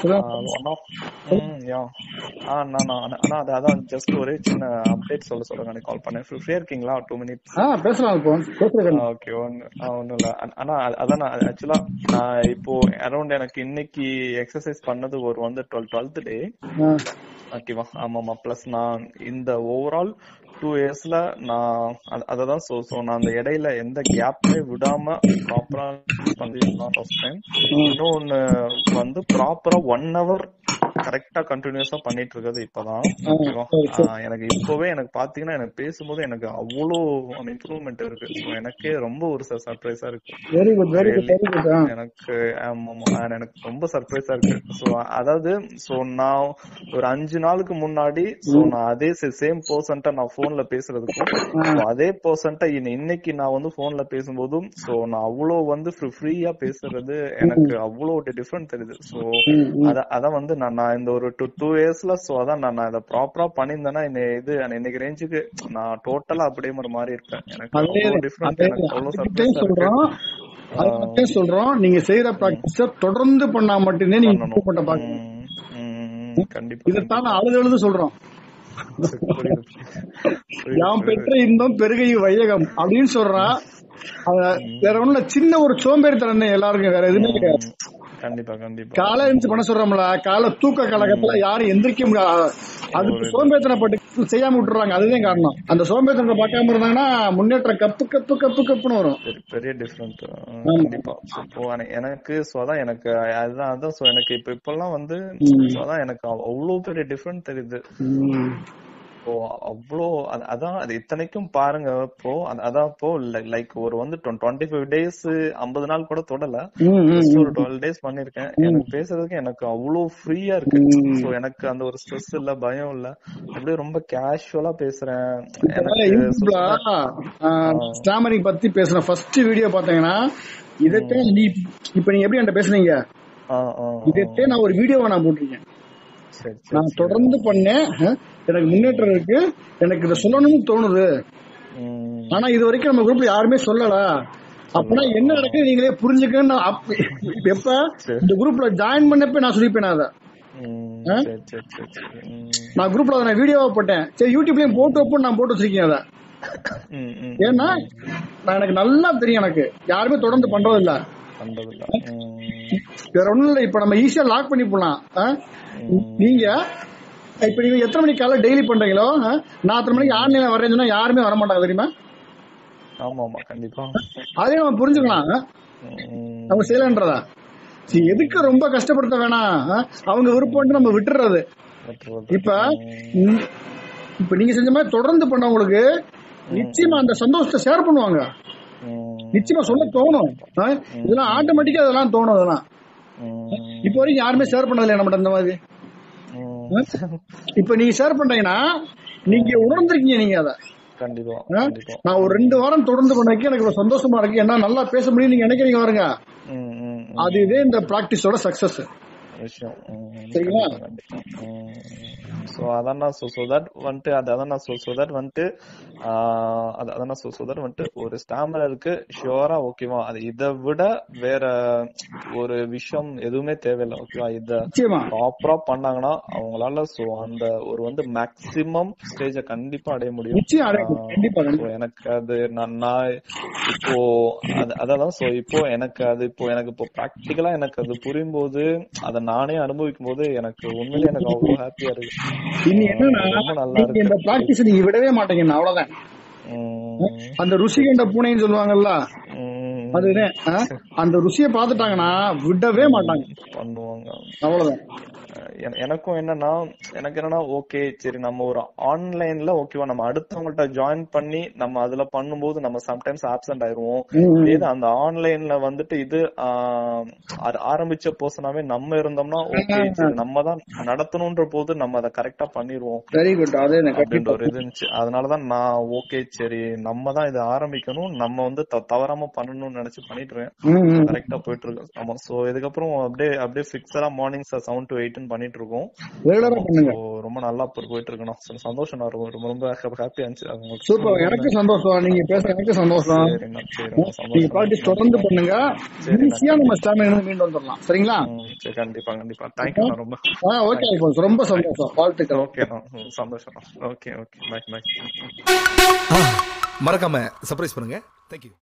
One of யா ஆ நான் நான் ஆனா அது அதான் ஜஸ்ட் ஒரே சின்ன அப்டேட் சொல்ல சொல்லுங்க கால் பண்ணேன் ஃப்ரீயா இருக்கீங்களா டூ மினிட்ஸ் ஆ பேசலாம் இப்போ பேசுறேன் ஓகே ஒன்னு ஒன்றும் இல்ல ஆ- ஆனா அது- அதான் நான் ஆக்சுவலா நான் இப்போ அரௌண்ட் எனக்கு இன்னைக்கு எக்ஸசைஸ் பண்ணது ஒரு வந்து டுவெல் டுவெல்த் டே ஓகேவா ஆமாமா ப்ளஸ் நான் இந்த ஓவரால் டூ இயர்ஸ்ல நான் அத- அததான் சோ சோ நான் அந்த இடையில எந்த கேப்புமே விடாம ப்ராப்பரா பண்ணி லாட் ஆஃப் டைம் இன்னொன்னு வந்து ப்ராப்பரா ஒன் ஹவர் கரெக்டா கண்டினியூஸா பண்ணிட்டு இருக்கிறது இப்பதான் ஓகேவா ஆஹ் எனக்கு இப்பவே எனக்கு பாத்தீங்கன்னா எனக்கு பேசும்போது எனக்கு அவ்வளோ இம்ப்ரூவ்மெண்ட் இருக்கு So எனக்கே ரொம்ப ஒரு சர்ப்ரைஸா இருக்கு very good very good very good எனக்கு ஆமாமா and எனக்கு ரொம்ப சர்ப்ரைஸா இருக்கு சோ அதாவது சோ நான் ஒரு அஞ்சு நாளுக்கு முன்னாடி சோ நான் அதே சேம் பர்சன்ட்ட நான் போன்ல பேசுறதுக்கும் so அதே பர்சன்ட்ட இன்னைக்கு நான் வந்து போன்ல பேசும்போதும் சோ நான் அவ்வளோ வந்து ஃப்ரீயா பேசுறது எனக்கு அவ்வளோ டிஃபரெண்ட் தெரியுது சோ அத அத வந்து நான் நான் இந்த ஒரு டூ டூ இயர்ஸ்ல சோ அதான் நான் நான் இதை ப்ராப்பரா பண்ணியிருந்தேன்னா இன்னை இது நான் இன்னைக்கு ரேஞ்சுக்கு நான் டோட்டலா அப்படியே ஒரு மாதிரி இருப்பேன் எனக்கு அதே அவ்வளோ டிஃபரெண்ட் அதே எனக்கு அவ்வளோ அதுக்கிட்டே சர்ப்ரைஸா இருக்கு சொல்றோம் அதுக்கிட்டே சொல்றோம் நீங்க செய்யற பிராக்டிஸ தொடர்ந்து பண்ணா மட்டுமே நீங்க பண்ணணும் improve பண்ண பாக்கணும் ம், ம், கண்டிப்பா இதைத்தான் நான் அழுது அழுது சொல்றோம் புரியுது, புரியுது. யாம் பெற்ற இன்பம் பெருகை வையகம் அப்படின்னு சொல்றான் அத வேற ஒண்ணுல சின்ன ஒரு சோம்பேறித்தனம் தான் எல்லாருக்கும் வேற எதுவுமே கிடையாது ம், கண்டிப்பா கண்டிப்பா காலை எழுந்து பண்ண சொல்றோம்ல காலை தூக்க கழகத்துல யாரும் எந்திரிக்க முடியாது அதுக்கு சோம்பேறித்தனப்பட்டு செய்யாம விட்டுறாங்க அதுதான் காரணம் அந்த சோம்பேறித்தனத்தை பார்க்காம இருந்தாங்கன்னா முன்னேற்றம் கப்பு கப்பு கப்பு கப்புன்னு வரும் பெரிய- பெரிய டிஃபரெண்ட் கண்டிப்பா இப்போ என- எனக்கு so அதான் எனக்கு அதுதான் அதான் so எனக்கு இப்ப இப்பெல்லாம் வந்து so அதான் எனக்கு அவ்- அவ்வளவு பெரிய டிஃபரெண்ட் தெரியுது இப்போ அவ்வளோ அது- அதான் அது இத்தனைக்கும் பாருங்க இப்போ அது- அதான் இப்போ லைக் ஒரு வந்து டுவெண்ட்டி ஃபைவ் டேஸ் ஐம்பது நாள் கூட தொடல ம், ம், Just ஒரு டுவெல் டேஸ் பண்ணிருக்கேன் எனக்கு பேசுறதுக்கு எனக்கு அவ்வளோ ஃப்ரீயா இருக்கு சோ எனக்கு அந்த ஒரு ஸ்ட்ரெஸ் இல்ல பயம் இல்ல அப்படியே ரொம்ப கேஷுவலா பேசுறேன் எனக்கு யூடியூப்ல ஸ்டாமரிங் பத்தி பேசுன ஃபர்ஸ்ட் வீடியோ பாத்தீங்கன்னா இதைத்தான் நீ இப்ப நீங்க எப்படி என்கிட்ட பேசுனீங்க ஆ, ஆ, ஆ. இதைத்தான் நான் ஒரு வீடியோவா நான் போட்டிருக்கேன் சரி சரி நான் தொடர்ந்து பண்ணேன் அஹ், எனக்கு முன்னேற்றம் இருக்கு எனக்கு இதை சொல்லணும்னு தோணுது ம், ஆனா இது வரைக்கும் நம்ம குரூப்ல யாருமே சொல்லல அப்படின்னா என்ன நடக்குது நீங்களே புரிஞ்சுக்கன்னு அப்ப- எப்ப இந்த குரூப்ல ஜாயின் பண்ணப்ப நான் சொல்லிப்பேன் அதை ம், சரி சரி சரி சரி ம், நான் குரூப்ல அதை நான் வீடியோவா போட்டேன் சரி யூடியூப்லயும் போட்டு வைப்போம் நான் போட்டு வச்சிருக்கேன் அதை ம், ம், ஏன்னா நான் எனக்கு நல்லா தெரியும் எனக்கு யாருமே தொடர்ந்து பண்றது இல்ல பண்றதில்ல ம், வேற ஒண்ணும் இல்ல இப்ப நம்ம ஈஸியா லாக் பண்ணி போலாம் அஹ்? நீங்க இப்ப நீங்க எத்தனை மணிக்கு காலைல டெய்லி பண்றீங்களோ அஹ், நான் அத்தனை மணிக்கு ஆன்லைன்ல வரேன்னு சொன்னா யாருமே வர மாட்டாங்க தெரியுமா ஆமா ஆமா கண்டிப்பா அதே நம்ம புரிஞ்சுக்கலாம் அஹ்? ம், நம்ம செய்யலன்றதா சரி, எதுக்கு ரொம்ப கஷ்டப்படுத்த வேணாம் அஹ்? அவங்க விருப்பம் நம்ம விட்டுறது வெட்டுறது. இப்ப ம், இப்ப நீங்க செஞ்ச மாதிரி தொடர்ந்து பண்ணவங்களுக்கு நிச்சயமா அந்த சந்தோஷத்தை ஷேர் பண்ணுவாங்க ம், நிச்சயமா சொல்ல தோணும் அஹ்? இதெல்லாம் ஆட்டோமேட்டிக்கா அதெல்லாம் தோணும் அதெல்லாம் ம், இப்போ வரைக்கும் யாருமே ஷேர் பண்ணதில்லை நம்மகிட்ட இந்த மாதிரி ம், இப்ப நீங்க ஷேர் பண்றீங்கன்னா நீங்க உணர்ந்திருக்கீங்க நீங்க அத கண்டிப்பா ஆ? கண்டிப்பா நான் ஒரு ரெண்டு வாரம் தொடர்ந்து பண்ணக்கு எனக்கு இவ்வளவு சந்தோஷமா இருக்கு என்ன நல்லா பேச முடியும் நீங்க நினைக்கிறீங்க பாருங்க ம், ம், ம். அதுவே இந்த பிராக்டிஸோட சக்சஸ் விஷயம் ம், சரிங்களா? கண்டிப்பா, கண்டிப்பா. சோ அதான் நான் so so that வந்துட்டு அது அதான் நான் so so that வந்துட்டு ஆஹ் அது அதான் நான் so so that வந்துட்டு ஒரு ஸ்டாமலருக்கு ஷியோரா ஓகேவா அது இதை விட வேற ஒரு விஷயம் எதுவுமே தேவையில்லை ஓகேவா இத நிச்சயமா ப்ராப்பரா பண்ணாங்கன்னா அவங்களால சோ அந்த ஒரு வந்து மேக்சிமம் ஸ்டேஜ கண்டிப்பா அடைய முடியும் நிச்சயம் அடையும். ஆஹ் கண்டிப்பா, so கண்டிப்பா. எனக்கு அது நான் நான் இப்போ அது- அதான் சோ இப்போ எனக்கு அது இப்போ எனக்கு இப்போ ப்ராக்டிக்கலா எனக்கு அது புரியும் போது அதை நானே அனுபவிக்கும் போது எனக்கு உண்மையிலே எனக்கு அவ்வளவு ஹாப்பியா இருக்கு இனி என்னன்னா ரொம்ப நல்லா நீங்க இந்த இருக்கு பிராக்டிஸ் நீங்க விடவே மாட்டீங்க அவ்வளவுதான் உம் அந்த ருசி கண்ட பூனைன்னு சொல்லுவாங்கல்ல உம் அதுதான் ஆ? அந்த ருசியை பார்த்துட்டாங்கன்னா விடவே மாட்டாங்க பண்ணுவாங்க அவ்வளவுதான் என- எனக்கும் என்னன்னா எனக்கு என்னன்னா ஓகே சரி நம்ம ஒரு ஆன்லைன்ல ஓகேவா நம்ம அடுத்தவங்கள்ட்ட ஜாயின் பண்ணி நம்ம அதுல பண்ணும்போது நம்ம சம்டைம்ஸ் ஆப்சென்ட் ஆயிருவோம் ம், ம். இதே இது அந்த ஆன்லைன்ல வந்துட்டு இது ஆஹ், ஆர- ஆரம்பிச்ச பர்சனாவே நம்ம இருந்தோம்னா ஓகே சரி நம்ம தான் நடத்தணும்ன்ற போது நம்ம அதை கரெக்டா பண்ணிருவோம் வெரி குட் அதே தான், அப்படின்ற கண்டிப்பா ஒரு இது இருந்துச்சு அதனாலதான் நான் ஓகே சரி நம்ம தான் இதை ஆரம்பிக்கணும் நம்ம வந்து த- தவறாம பண்ணணும்னு நினைச்சு பண்ணிட்டு இருக்கேன் ம், ம். கரெக்டா போயிட்டு இருக்கு ஆமா சோ இதுக்கப்புறம் அப்படியே அப்படியே ஃபிக்ஸடா மார்னிங் செவன் டு எயிட்னு பண்ணிட்டு இருக்கோம் ரெகுலரா பண்ணுங்க So, ரொம்ப நல்லா போ- போயிட்டு இருக்கணும் So, சந்தோஷமா இருக்கும் ரொம்ப ரொம்ப ஹாப்பியா இருந்துச்சு அது உங்களுக்கு சூப்பர் எனக்கு சந்தோஷம் நீங்க பேச எனக்கு சந்தோஷம் சரிண்ணா சரிண்ணா நீங்க சந்தோஷம் ப்ராக்டிஸ் தொடர்ந்து பண்ணுங்க ஈஸியா நம்ம ஸ்டாமினா மீண்டு வந்துடலாம் சரிங்களா ம், சரி கண்டிப்பா கண்டிப்பா தேங்க்யூண்ணா ரொம்ப ஆ ஓகே அல்போன்ஸ் ரொம்ப சந்தோஷம் வாழ்த்துக்கள் ஓகேண்ணா ம், சந்தோஷம் ஓகே ஓகே பை பை மறக்காம சர்ப்ரைஸ் பண்ணுங்க தேங்க்யூ